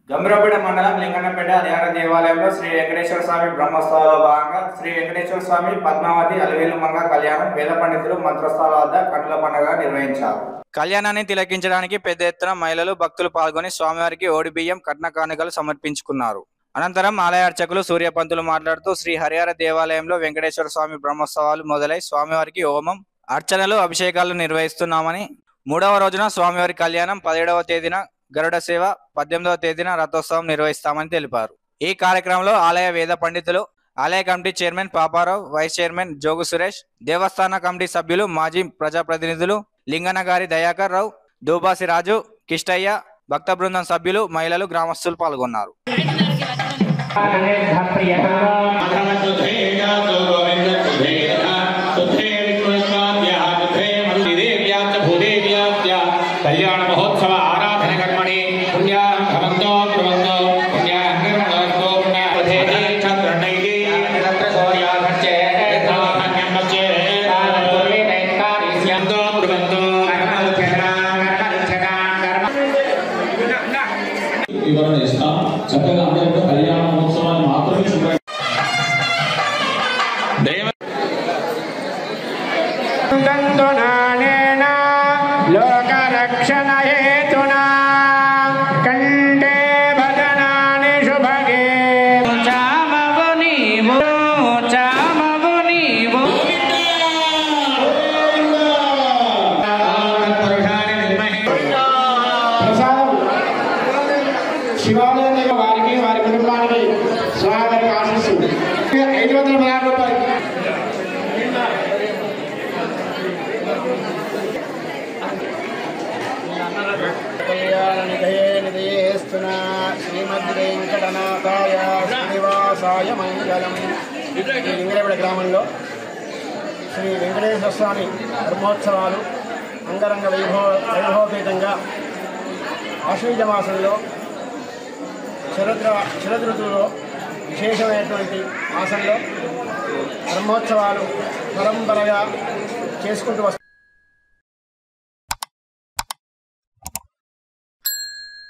గంభీరపేట మండలం లింగన్నపేట హరిహర దేవాలయంలో శ్రీ వెంకటేశ్వర స్వామి బ్రహ్మోత్సవాల్లో భాగంగా శ్రీ వెంకటేశ్వర స్వామి పద్మావతి అలవేలుమంగ కళ్యాణం వేద పండితులు మంత్రస్థాల వద్ద కన్నుల పండుగ నిర్వహించారు కళ్యాణాన్ని తిలకించడానికి పెద్ద ఎత్తున మహిళలు భక్తులు పాల్గొని స్వామివారికి ఓడి బియ్యం కట్న కానుకలు సమర్పించుకున్నారు అనంతరం ఆలయ అర్చకులు సూర్యపంతులు మాట్లాడుతూ శ్రీ హరిహర దేవాలయంలో వెంకటేశ్వర స్వామి బ్రహ్మోత్సవాలు మొదలై స్వామివారికి హోమం అర్చనలు అభిషేకాలు నిర్వహిస్తున్నామని మూడవ రోజున స్వామివారి కళ్యాణం పదిహేడవ తేదీన గరుడ సేవ పద్దెనిమిదవ తేదీన రథోత్సవం నిర్వహిస్తామని తెలిపారు ఈ కార్యక్రమంలో ఆలయ వేద పండితులు ఆలయ committee chairman Paparao vice chairman Jogu Suresh దేవస్థాన కమిటీ సభ్యులు మాజీ ప్రజాప్రతినిధులు లింగనగారి దయాకర్ రావు దూబాసి రాజు కిష్టయ్య భక్త బృందం సభ్యులు మహిళలు గ్రామస్తులు పాల్గొన్నారు కళ్యాణ మహోత్సవ ఆరాధన కర్మణి పుణ్యాం భవంతో భవంతో పుణ్యాం నిర్మలస్తో పుణ్యాపథేతి చంద్రణైతి తత్ర సూర్యాభచ్చే ధాన్యం వచ్చే పూర్వే దైత్కారీస్యంతో భవంతో కర్మలుచరా కర్మలుచరా కర్మ వివరణ ఇస్తాం చక్కగా అందరితో కళ్యాణ మహోత్సవాన్ని మాత్రమే చూడండి దందునానేన లోకరక్షణ హేతునా కంఠే భజనాని శుభగే చామవు నీవు చామవు నీవు ప్రసాదం శివాలయం దగ్గర వారికి వారి కుటుంబానికి స్వాగతం ఆశిస్తూ ఐదు వందల పదహారు రూపాయలు కళ్యాణనిధయేస్తునా శ్రీమద్వేంకటనాథాయ శ్రీనివాసాయ మంగళం ఈ వెంకటేపడ గ్రామంలో శ్రీ వెంకటేశ్వర స్వామి బ్రహ్మోత్సవాలు అంగరంగ వైభవ వైభవపేతంగా ఆశ్వయుజ మాసంలో శరద్ శరద్ ఋతువులో విశేషమైనటువంటి మాసంలో బ్రహ్మోత్సవాలు పరంపరగా చేసుకుంటూ వస్తారు